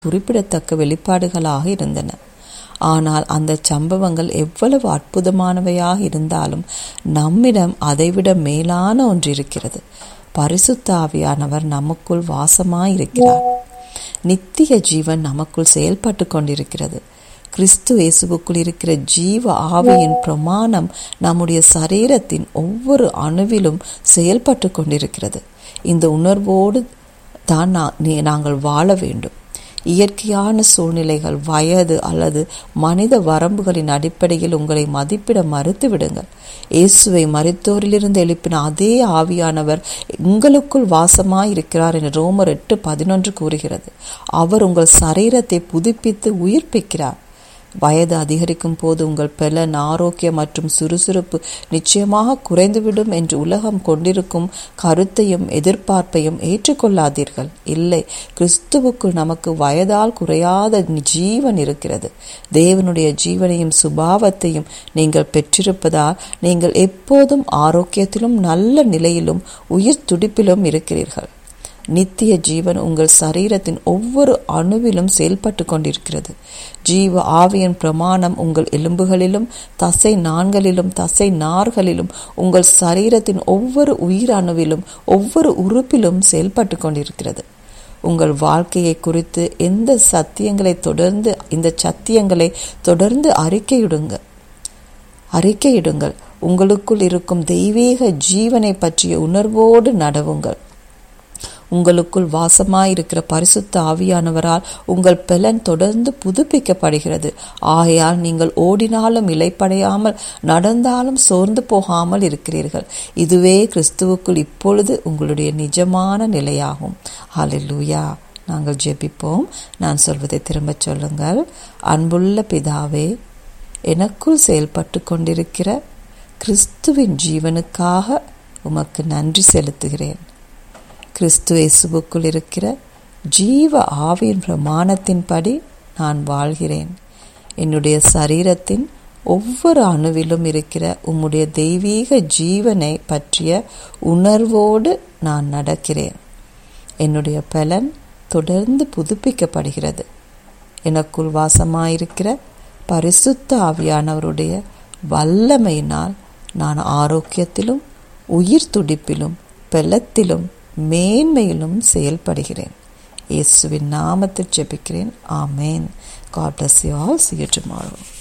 குறிப்பிடத்தக்க வெளிப்பாடுகளாக இருந்தன ஆனால் அந்த சம்பவங்கள் எவ்வளவு அற்புதமானவையாக இருந்தாலும் நம்மிடம் அதைவிட மேலான ஒன்று இருக்கிறது பரிசுத்த ஆவியானவர் நமக்குள் வாசமாயிருக்கிறார் நித்திய ஜீவன் நமக்குள் செயல்பட்டு கொண்டிருக்கிறது கிறிஸ்து இயேசுவுக்குள் இருக்கிற ஜீவ ஆவியின் பிரமாணம் நம்முடைய சரீரத்தின் ஒவ்வொரு அணுவிலும் செயல்பட்டு கொண்டிருக்கிறது இந்த உணர்வோடு தான் நாங்கள் வாழ வேண்டும் இயற்கையான சூழ்நிலைகள் வயது அல்லது மனித வரம்புகளின் அடிப்படையில் உங்களை மதிப்பிட மறுத்து விடுங்கள் இயேசுவை மருத்துவரிலிருந்து எழுப்பின அதே ஆவியானவர் உங்களுக்குள் வாசமாயிருக்கிறார் என ரோமர் எட்டு பதினொன்று கூறுகிறது அவர் உங்கள் சரீரத்தை புதுப்பித்து உயிர்ப்பிக்கிறார் வயது அதிகரிக்கும் போது உங்கள் பலன் ஆரோக்கியம் மற்றும் சுறுசுறுப்பு நிச்சயமாக குறைந்துவிடும் என்று உலகம் கொண்டிருக்கும் கருத்தையும் எதிர்பார்ப்பையும் ஏற்றுக்கொள்ளாதீர்கள் இல்லை கிறிஸ்துவுக்குள் நமக்கு வயதால் குறையாத ஜீவன் இருக்கிறது தேவனுடைய ஜீவனையும் சுபாவத்தையும் நீங்கள் பெற்றிருப்பதால் நீங்கள் எப்போதும் ஆரோக்கியத்திலும் நல்ல நிலையிலும் உயிர் துடிப்பிலும் இருக்கிறீர்கள் நித்திய ஜீவன் உங்கள் சரீரத்தின் ஒவ்வொரு அணுவிலும் செயல்பட்டு கொண்டிருக்கிறது ஜீவ ஆவியின் பிரமாணம் உங்கள் எலும்புகளிலும் தசை நான்களிலும் தசை நார்களிலும் உங்கள் சரீரத்தின் ஒவ்வொரு உயிர் அணுவிலும் ஒவ்வொரு உறுப்பிலும் செயல்பட்டு கொண்டிருக்கிறது உங்கள் வாழ்க்கையை குறித்து எந்த சத்தியங்களை தொடர்ந்து இந்த சத்தியங்களை தொடர்ந்து அறிக்கையிடுங்க அறிக்கையிடுங்கள் உங்களுக்குள் இருக்கும் தெய்வீக ஜீவனை பற்றிய உணர்வோடு நடவுங்கள் உங்களுக்குள் வாசமாயிருக்கிற பரிசுத்த ஆவியானவரால் உங்கள் பலன் தொடர்ந்து புதுப்பிக்கப்படுகிறது ஆகையால் நீங்கள் ஓடினாலும் இலைப்படையாமல் நடந்தாலும் சோர்ந்து போகாமல் இருக்கிறீர்கள் இதுவே கிறிஸ்துவுக்குள் இப்பொழுது உங்களுடைய நிஜமான நிலையாகும் ஹalleluya நாங்கள் ஜெபிப்போம் நான் சொல்வதை திரும்பச் சொல்லுங்கள் அன்புள்ள பிதாவே எனக்குள் செயல்பட்டு கொண்டிருக்கிற கிறிஸ்துவின் ஜீவனுக்காக உமக்கு நன்றி செலுத்துகிறேன் கிறிஸ்து இயேசுவுக்குள் இருக்கிற ஜீவ ஆவியின் பிரமாணத்தின்படி நான் வாழ்கிறேன் என்னுடைய சரீரத்தின் ஒவ்வொரு அணுவிலும் இருக்கிற உம்முடைய தெய்வீக ஜீவனை பற்றிய உணர்வோடு நான் நடக்கிறேன் என்னுடைய பலன் தொடர்ந்து புதுப்பிக்கப்படுகிறது எனக்குள் வாசமாயிருக்கிற பரிசுத்த ஆவியானவருடைய வல்லமையினால் நான் ஆரோக்கியத்திலும் உயிர் துடிப்பிலும் பெலத்திலும் மேன்மையிலும் செயல்படுகிறேன் இயேசுவின் நாமத்தில் ஜெபிக்கிறேன் ஆமேன் God bless you all see you tomorrow